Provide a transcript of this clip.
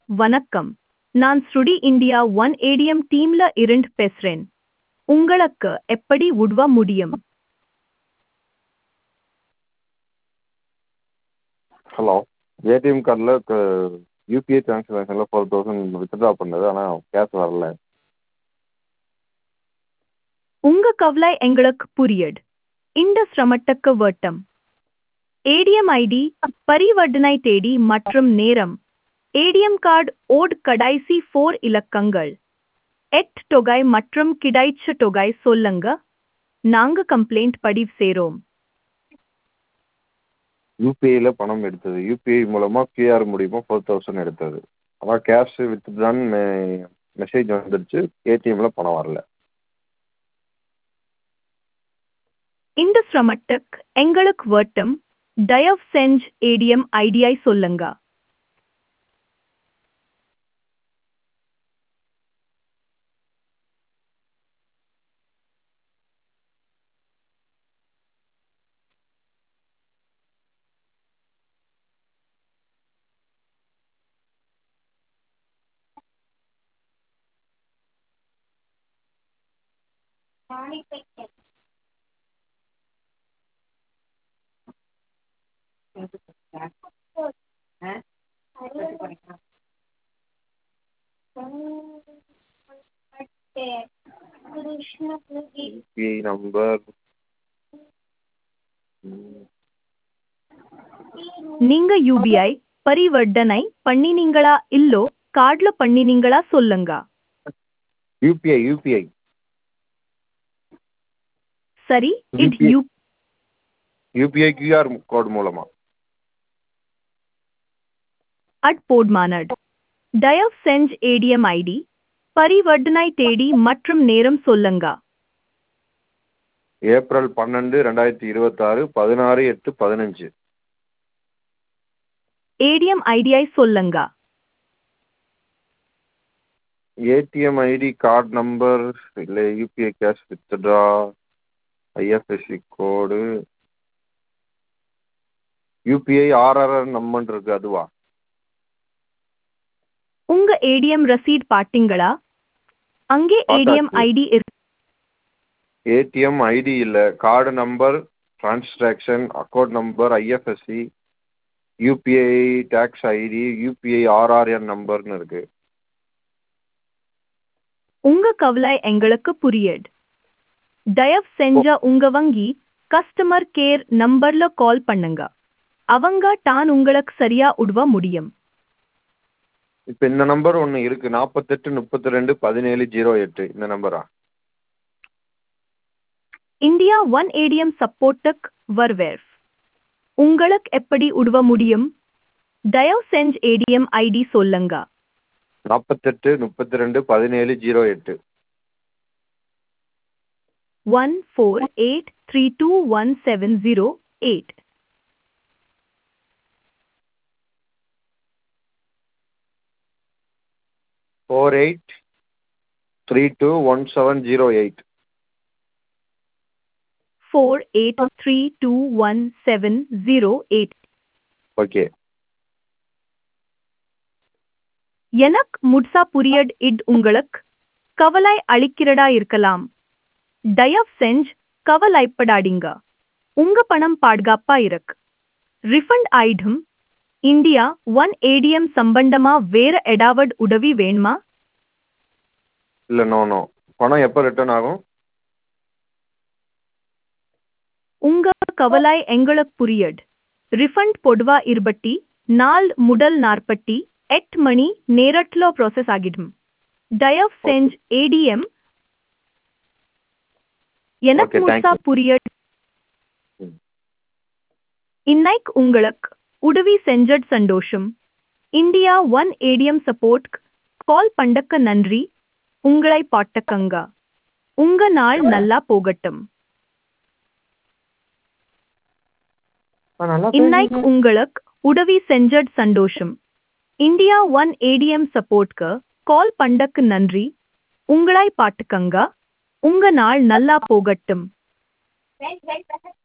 வணக்கம் நான் ஸ்ருடி இந்தியா ஒன் ஏடிஎம் டீம்ல இருந்து பேசுறேன் உங்களுக்கு எப்படி உதவ முடியும் ஹலோ ஏடிஎம் கார்டில் யூபிஐ ட்ரான்சாக்ஷனில் ஃபோர் தௌசண்ட் வித்ட்ரா பண்ணது ஆனால் கேஷ் வரல உங்க கவலை எங்களுக்கு புரியுது இந்த சிரமத்துக்கு வட்டம் ஏடிஎம் ஐடி பரிவர்த்தனை தேதி மற்றும் நேரம் ஏடிஎம் கார்டு ஓட் கடைசி ஃபோர் இலக்கங்கள் எட் தொகை மற்றும் கிடைச்ச தொகை சொல்லுங்க நாங்க கம்ப்ளைண்ட் பதிவு செய்றோம் யூபிஐயில் பணம் எடுத்தது யூபிஐ மூலமாக கியூஆர் மூலியமாக ஃபோர் தௌசண்ட் எடுத்தது ஆனால் கேஷ் வித்ட்ரான்னு மெ மெசேஜ் வந்துடுச்சு ஏடிஎம்மில் பணம் வரல இந்த சிரமத்துக்கு எங்களுக்கு வட்டம் தயவு செஞ்சு ஏடிஎம் ஐடியை சொல்லுங்க யூபிஐ நம்பர் நீங்க யூபிஐ பரிவர்த்தனை பண்ணினீங்களா இல்லோ கார்டுல பண்ணினீங்களா சொல்லுங்க யூபிஐ யூபிஐ சரி it UPI. U UPI QR code மூலமாக அட் போட்மானட் தயவு செஞ்சு ஏடிஎம் ஐடி பரிவர்த்தனை தேதி மற்றும் நேரம் சொல்லுங்க ஏப்ரல் பன்னெண்டு ரெண்டாயிரத்தி இருபத்தாறு பதினாறு எட்டு பதினஞ்சு ஏடிஎம் ஐடியை சொல்லுங்க ஏடிஎம் ஐடி கார்டு நம்பர் இல்லை UPI cash withdraw IFSC code UPI RRR number இருக்கு அதுவா உங்க ஏடிஎம் ரசீட் பாத்தீங்களா அங்கே ஏடிஎம் பார்த்தாச்சு. ஐடி இருக்கு ஏடிஎம் ஐடி இல்லை card number transaction account number IFSC UPI டேக்ஸ் ஐடி யூபிஐ ஆர்ஆர்என் நம்பர்னு இருக்கு உங்க கவலை எங்களுக்கு புரியுது தயவு செஞ்ச உங்க வங்கி கஸ்டமர் கேர் நம்பர்ல கால் பண்ணுங்க அவங்க தான் உங்களுக்கு சரியா உதவ முடியும் இப்போ இந்த நம்பர் ஒன்று இருக்கு நாற்பத்தெட்டு முப்பத்தி ரெண்டு பதினேழு ஜீரோ எட்டு இந்த நம்பரா இந்தியா ஒன் ஏடிஎம் சப்போர்ட்டுக்கு வருவேர் உங்களுக்கு எப்படி உதவ முடியும் தயவு செஞ்சு ஏடிஎம் ஐடி சொல்லுங்க நாற்பத்தெட்டு முப்பத்தி ரெண்டு பதினேழு ஜீரோ எட்டு one four eight three two one seven zero eight four eight three two one seven zero eight four eight three two one seven zero eight okay எனக்கு முட்சா புரியட் இட் உங்களுக்கு கவலை அளிக்கிறதா இருக்கலாம் தயவு செஞ்சு கவலைப்படாதீங்க உங்க பணம் பாதுகாப்பா இருக்கு ரிஃபண்ட் ஆயிடும் இந்தியா ஒன் ஏடிஎம் சம்பந்தமா வேற எடாவட் உதவி வேணுமா இல்லை நோ நோ பணம் எப்போ ரிட்டர்ன் ஆகும் உங்க கவலை எங்களுக்கு புரியட் ரிஃபண்ட் பொதுவா இருபட்டி நாள் முதல் நாற்பட்டி எட்டு மணி நேரத்துல ப்ராசஸ் ஆகிடும் தயவு செஞ்சு ஏடிஎம் எனக்கு Okay, thank முழுசா you. புரியட் ம். இன்னைக்கு உங்களுக்கு உதவி செஞ்சட் சந்தோஷம் India one ATM support call பண்ணக்க நன்றி உங்களை பாட்டக்கங்க உங்க நாள் நல்லா போகட்டும் இன்னைக்கு உங்களுக்கு உதவி செஞ்சட் சந்தோஷம் இந்தியா ஒன் ஏடிஎம் சப்போர்ட்க்கு கால் பண்ணக்கு நன்றி உங்களை பாட்டுக்கங்க உங்க நாள் நல்லா போகட்டும்